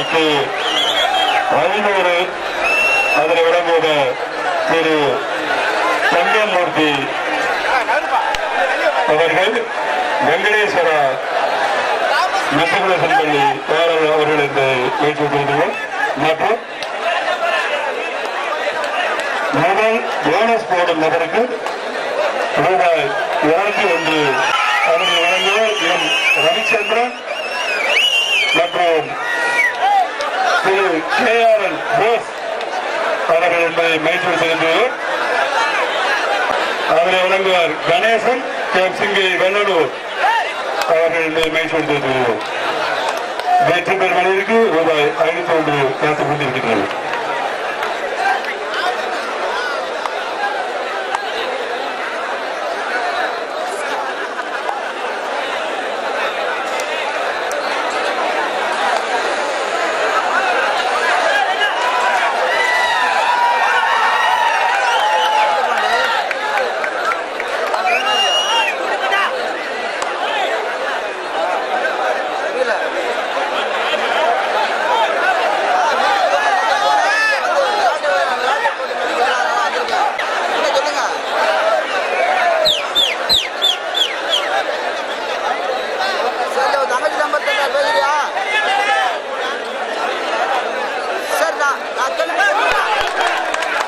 ரூபாய்க்கு ஐநூறு அதனை வழங்குவத திரு தங்கமூர்த்தி அவர்கள் வெங்கடேஸ்வரா மெட்ரிகுலேஷன் பள்ளி பேரர் அவர்கள் இந்த முயற்சி கொடுத்துள்ளோம் மற்றும் முதல் போனஸ் போடும் நபருக்கு ரூபாய் இருநூத்தி ஒன்று அதனை வழங்குவோர் எம் ரவிச்சந்திரன் மற்றும் Thiru K R L Bose அவர்கள் என்பதை மைசூர் அதனை வழங்குவார் கணேசன் கேப் சிங்கை வெள்ளலூர் அவர்கள் என்பதை மைசூர் தெரிவித்துள்ளோம் வெற்றி பெறுவதற்கு ரூபாய் ஐநூத்தி ஒன்று காத்துக் கொண்டிருக்கிறது சொல்லுங்க சரி உன் தங்கச்சி நம்பர் தந்தா பேசுறியா சரி நான் நான் சொல்லி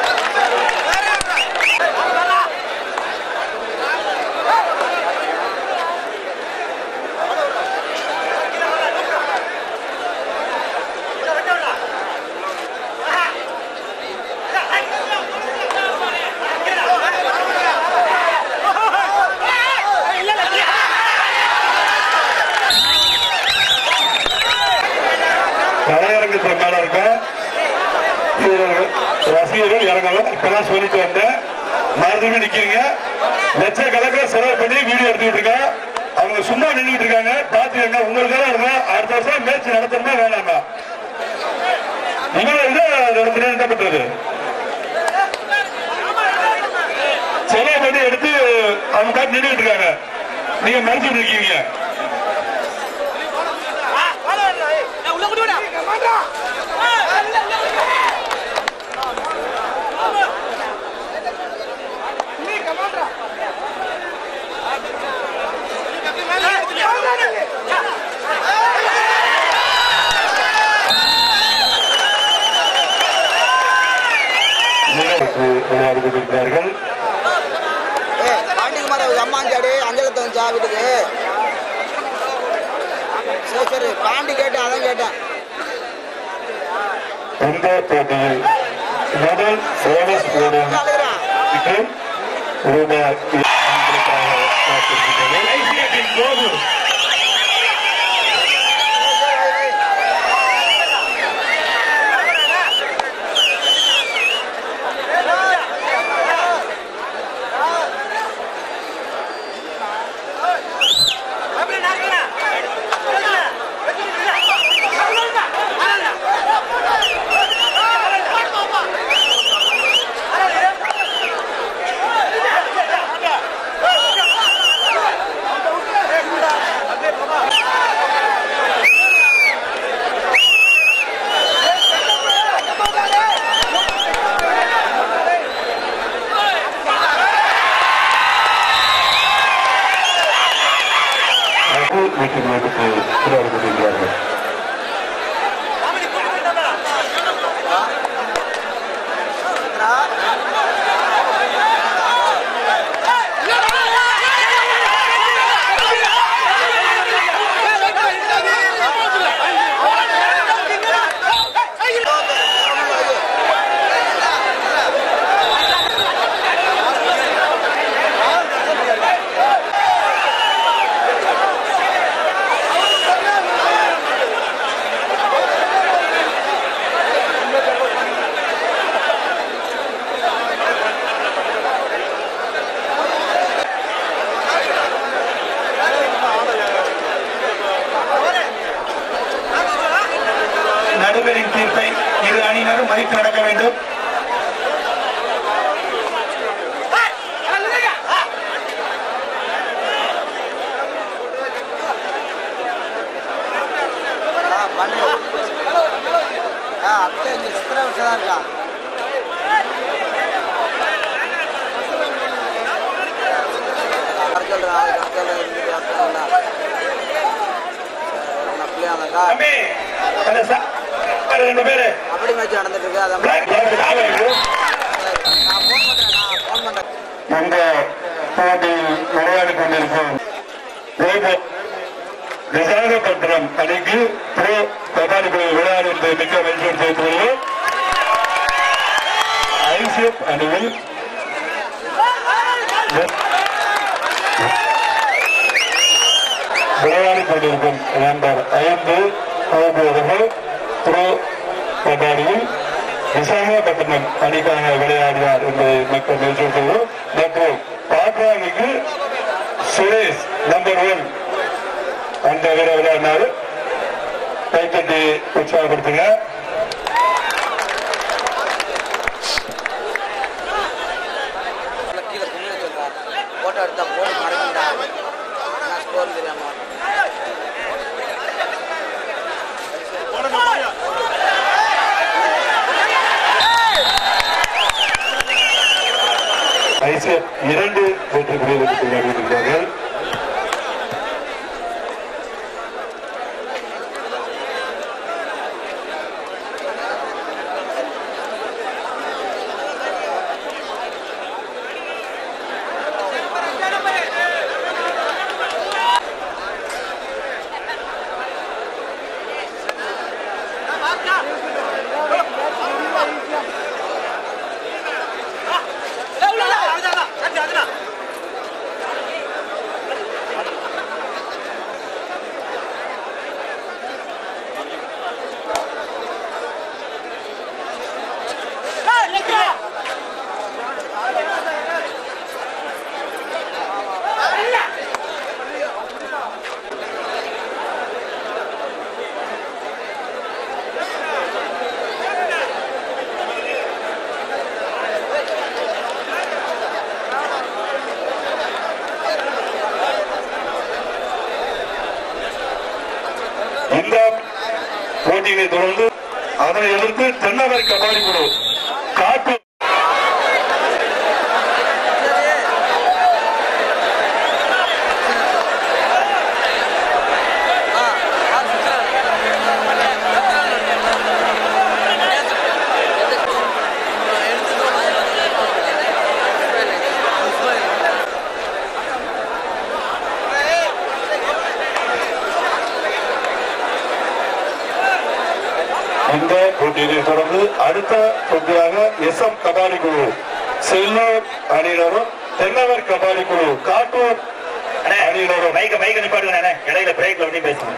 கலையரங்கத்தில் மேல இருக்க வீரர்கள், ரசிகர்கள் இறங்கலாம் இப்பதான் சொல்லிட்டு வந்தேன் மறுபடியும் நிக்கிறீங்க லட்சக்கணக்கில் செலவு பண்ணி வீடியோ எடுத்துக்கிட்டு இருக்கா அவங்க சும்மா நின்றுட்டு இருக்காங்க பாத்துக்கங்க உங்களுக்காக இருந்தா அடுத்த வருஷம் மேட்ச் நடத்தணுமா வேணாமா இவ்வளவு இது நடத்தினா என்ன பண்றது செலவு பண்ணி எடுத்து அவங்க காட்டு நின்றுட்டு இருக்காங்க நீங்க மறைச்சிட்டு இருக்கீங்க உள்ள கூட்டி விடா நிகழ்ச்சி விளையாடி கொண்டிருக்கிறார்கள் ஏ பாண்டிகுமார் அவங்க அம்மாஞ்சாடி அஞ்சலத்தை வந்துச்சா வீட்டுக்கு சரி சரி பாண்டி கேட்டேன் அதான் கேட்டேன் இந்த போட்டியில் முதல் போனஸ் போடும் அழுகிறான் விக்ரம் ரூபாய் ஐம்பதுக்காக காத்திருக்கிறது. ஐசிஎஃப்பின் கோபு அது வீட்டு நாட்டுக்கு விளையாடி கொண்டிருக்கிறார்கள் நடுவரின் தீர்ப்பை இரு அணியினரும் மதித்து நடக்க வேண்டும் பண்ணு ஆ அப்படியே இங்கே எத்தனை வருஷம் தான் இருக்கா சொல்கிறேன் அதுக்கு சொல்கிறேன் இருந்து சொல்கிறேன் அப்படியே அந்த கா தம்பி அந்த ச- ரெண்டு பேரு அப்படி மேட்ச் நடந்துட்டு இருக்கு அதை black black black இருக்கு. நான் ஃபோன் பண்ணுறேன் நான் ஃபோன் பண்ணுறேன் இந்த போட்டியில் விளையாடி கொண்டிருக்கும் தேவ- விசாகப்பட்டினம் அணிக்கு ப்ரோ கபாடி போய் விளையாடுவது மிக்க மகிழ்ச்சி தெரிவித்துள்ளோம் ஐசிஎஃப் அணியில் விளையாடி கொண்டிருக்கும் நம்பர் ஐந்து அவர்கள் ப்ரோ கபாடியில் விசாகப்பட்டினம் அணிக்காக விளையாடுவார் என்பதை மக்கள் நிகழ்ச்சியோம் மற்றும் பாட்ரா அணிக்கு சுரேஷ் நம்பர் ஒன் அந்த வீரர் விளையாடினாரு கைத்தட்டி உற்சாகப்படுத்துங்க கீழே கும்மி வச்சிருக்கா ஃபோட்டோ எடுத்தா போன் மறைக்கண்டா என்ன ஸ்கோர் தெரியாம ஐசிஎஃப் இரண்டு வெற்றி புள்ளிகளுக்கு விளையாடியிருக்கிறார்கள் இந்த போட்டியினை தொடர்ந்து அதனை எதிர்த்து தென்னவர் கபாடி குழு காட்டு இந்த போட்டியினை தொடர்ந்து அடுத்த போட்டியாக எஸ் எம் கபாடி குழு செல்லூர் அணியினரும் தென்னவர் கபாடி குழு காட்டூர் அணியினரும் மைக்க மைக்க நிப்பாடுங்க அண்ணே. இடையில பிரேக்ல விட்டு பேசுங்க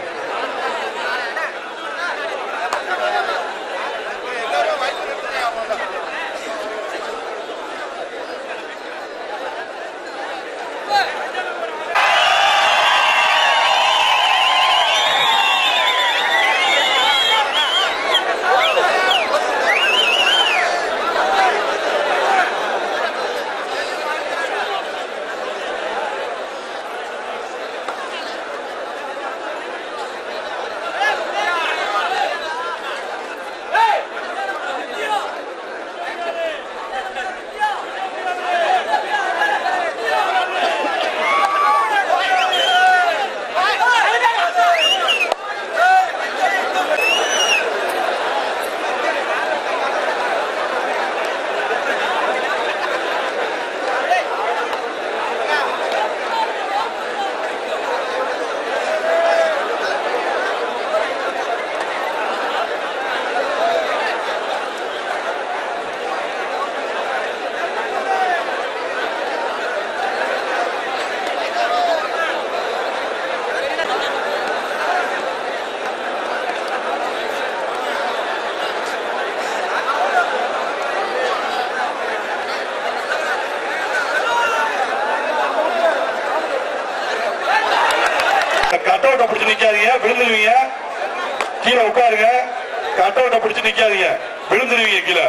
கட் அவுட்டை பிடிச்சு நிக்காதீங்க விழுந்துருவீங்க கீழே உட்காருங்க கட் அவுட்டை பிடிச்சு நிக்காதீங்க விழுந்துருவீங்க கீழே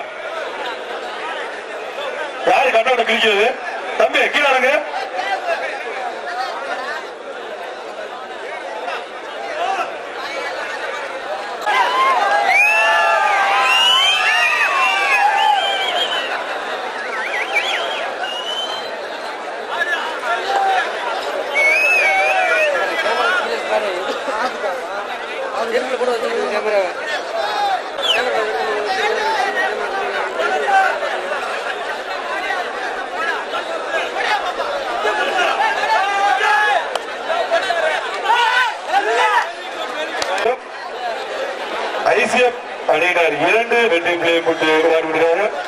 யாரு கட் அவுட்டை கிழிக்கிறது தம்பி கீழே இறங்க ஐசிஎஃப் அணியினர் இரண்டு வெற்றி பிளே போட்டு விளையாடுகிறார்கள்